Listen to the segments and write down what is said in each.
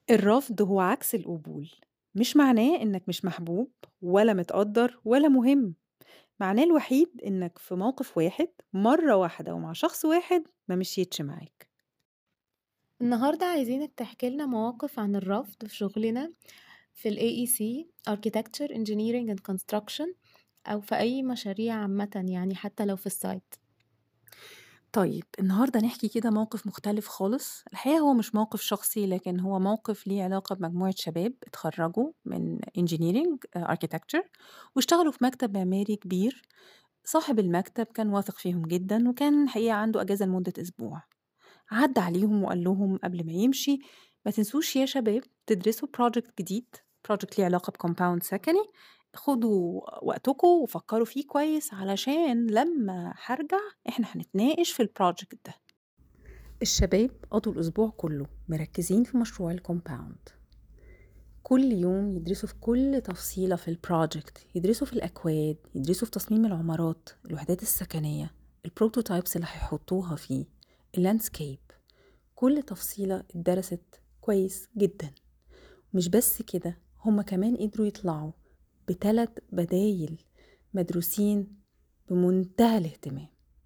الرفض هو عكس القبول مش معناه إنك مش محبوب ولا متقدر ولا مهم معناه الوحيد إنك في موقف واحد مرة واحدة ومع شخص واحد ما مشيتش معاك النهاردة عايزينك تحكي لنا مواقف عن الرفض في شغلنا في ال AEC Architecture Engineering and Construction أو في أي مشاريع عامة يعني حتى لو في السايت طيب النهاردة نحكي كده موقف مختلف خالص الحقيقة هو مش موقف شخصي لكن هو موقف ليه علاقة بمجموعة شباب اتخرجوا من Engineering آه، Architecture واشتغلوا في مكتب معماري كبير صاحب المكتب كان واثق فيهم جدا وكان الحقيقة عنده أجازة لمدة أسبوع عدى عليهم وقال لهم قبل ما يمشي ما تنسوش يا شباب تدرسوا بروجكت جديد بروجكت ليه علاقة بكومباوند سكني خدوا وقتكم وفكروا فيه كويس علشان لما هرجع احنا هنتناقش في البروجكت ده الشباب قضوا الأسبوع كله مركزين في مشروع الكومباوند كل يوم يدرسوا في كل تفصيلة في البروجكت يدرسوا في الأكواد يدرسوا في تصميم العمارات الوحدات السكنية البروتوتايبس اللي هيحطوها فيه اللاندسكيب كل تفصيلة اتدرست كويس جدا مش بس كده هما كمان قدروا يطلعوا بتلات بدايل مدروسين بمنتهى الاهتمام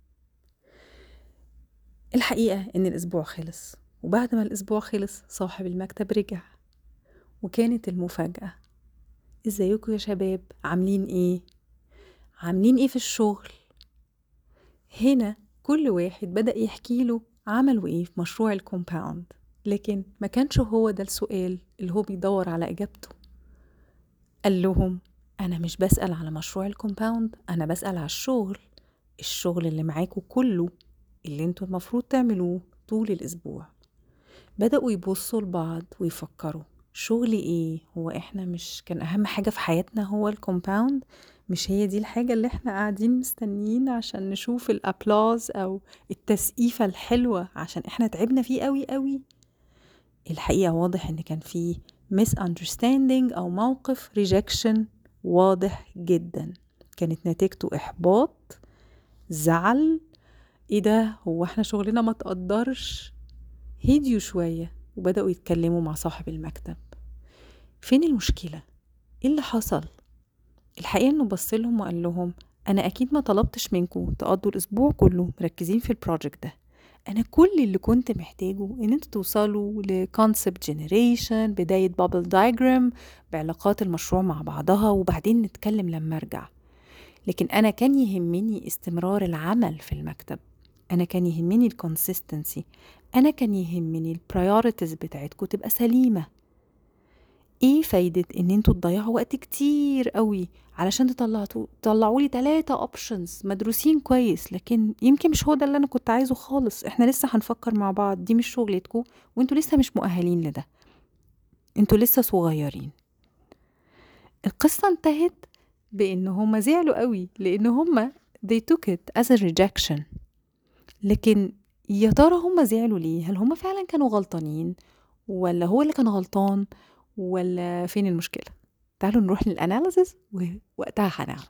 الحقيقة إن الأسبوع خلص وبعد ما الأسبوع خلص صاحب المكتب رجع وكانت المفاجأة ازيكم يا شباب عاملين ايه عاملين ايه في الشغل هنا كل واحد بدأ يحكي له عملوا ايه في مشروع الكومباوند لكن ما كانش هو ده السؤال اللي هو بيدور على إجابته قال لهم أنا مش بسأل على مشروع الكومباوند أنا بسأل على الشغل الشغل اللي معاكوا كله اللي انتوا المفروض تعملوه طول الأسبوع بدأوا يبصوا لبعض ويفكروا شغل ايه هو احنا مش كان أهم حاجة في حياتنا هو الكومباوند مش هي دي الحاجة اللي احنا قاعدين مستنيين عشان نشوف الأبلاز أو التسقيفة الحلوة عشان احنا تعبنا فيه قوي قوي الحقيقة واضح إن كان في misunderstanding أو موقف rejection واضح جدا كانت نتيجته إحباط زعل إيه ده هو إحنا شغلنا ما تقدرش هديوا شوية وبدأوا يتكلموا مع صاحب المكتب فين المشكلة؟ إيه اللي حصل؟ الحقيقة إنه بصلهم وقال لهم أنا أكيد ما طلبتش منكم تقضوا الأسبوع كله مركزين في البروجكت ده أنا كل اللي كنت محتاجه إن انتوا توصلوا لكونسبت جنريشن بداية بابل دايجرام بعلاقات المشروع مع بعضها وبعدين نتكلم لما أرجع لكن أنا كان يهمني استمرار العمل في المكتب أنا كان يهمني الكونسيستنسي أنا كان يهمني البرايورتيز بتاعتكم تبقى سليمة ايه فايدة ان انتوا تضيعوا وقت كتير قوي علشان تطلعوا تطلعوا لي ثلاثة اوبشنز مدروسين كويس لكن يمكن مش هو ده اللي انا كنت عايزه خالص احنا لسه هنفكر مع بعض دي مش شغلتكم وانتوا لسه مش مؤهلين لده انتوا لسه صغيرين القصة انتهت بان هما زعلوا قوي لان هما they took it as a rejection لكن يا ترى هما زعلوا ليه هل هما فعلا كانوا غلطانين ولا هو اللي كان غلطان ولا فين المشكلة تعالوا نروح للأناليسيس ووقتها هنعرف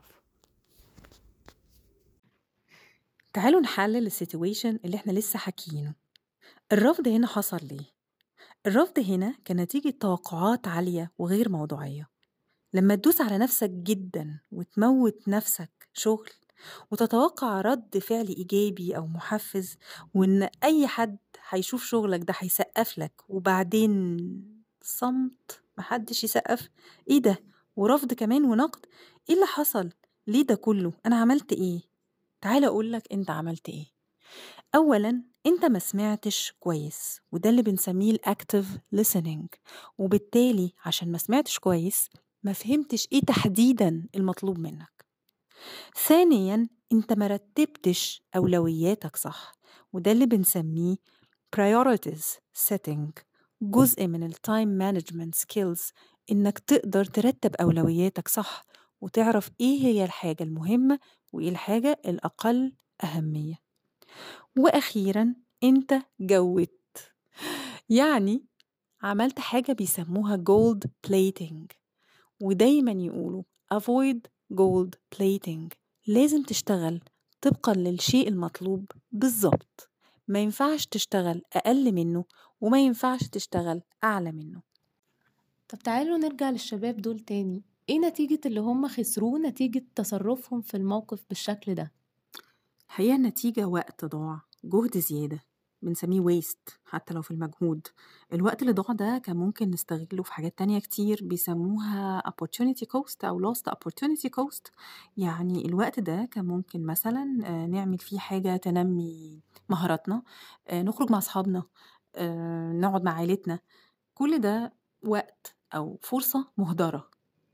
تعالوا نحلل السيتويشن اللي احنا لسه حكيينه الرفض هنا حصل ليه الرفض هنا كان نتيجة توقعات عالية وغير موضوعية لما تدوس على نفسك جدا وتموت نفسك شغل وتتوقع رد فعل إيجابي أو محفز وإن أي حد هيشوف شغلك ده هيسقف لك وبعدين صمت محدش يسقف ايه ده ورفض كمان ونقد ايه اللي حصل ليه ده كله انا عملت ايه تعال اقولك انت عملت ايه اولا انت ما سمعتش كويس وده اللي بنسميه الاكتف listening وبالتالي عشان ما سمعتش كويس ما فهمتش ايه تحديدا المطلوب منك ثانيا انت ما رتبتش اولوياتك صح وده اللي بنسميه priorities setting جزء من التايم مانجمنت سكيلز إنك تقدر ترتب أولوياتك صح وتعرف إيه هي الحاجة المهمة وإيه الحاجة الأقل أهمية وأخيرا أنت جودت يعني عملت حاجة بيسموها gold plating ودايما يقولوا avoid gold plating لازم تشتغل طبقا للشيء المطلوب بالظبط ما ينفعش تشتغل أقل منه وما ينفعش تشتغل أعلى منه طب تعالوا نرجع للشباب دول تاني ايه نتيجة اللي هم خسروه نتيجة تصرفهم في الموقف بالشكل ده الحقيقة النتيجة وقت ضاع جهد زيادة بنسميه ويست حتى لو في المجهود الوقت اللي ضاع ده كان ممكن نستغله في حاجات تانية كتير بيسموها opportunity cost أو lost opportunity cost يعني الوقت ده كان ممكن مثلا آه، نعمل فيه حاجة تنمي مهاراتنا آه، نخرج مع أصحابنا آه، نقعد مع عيلتنا كل ده وقت أو فرصة مهدرة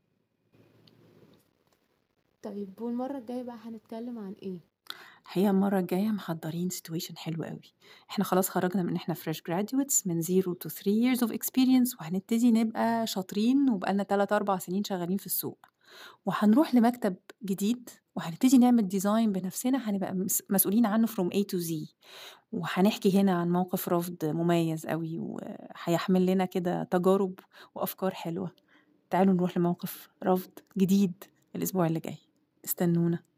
طيب والمرة الجاية بقى هنتكلم عن ايه الحقيقة المرة الجاية محضرين situation حلو قوي احنا خلاص خرجنا من احنا fresh graduates من 0 to 3 years of experience وهنبتدي نبقى شاطرين وبقالنا 3 4 سنين شغالين في السوق وهنروح لمكتب جديد وهنبتدي نعمل ديزاين بنفسنا هنبقى مس- مسؤولين عنه from A to Z وهنحكي هنا عن موقف رفض مميز قوي وهيحمل لنا كده تجارب وأفكار حلوة تعالوا نروح لموقف رفض جديد الأسبوع اللي جاي استنونا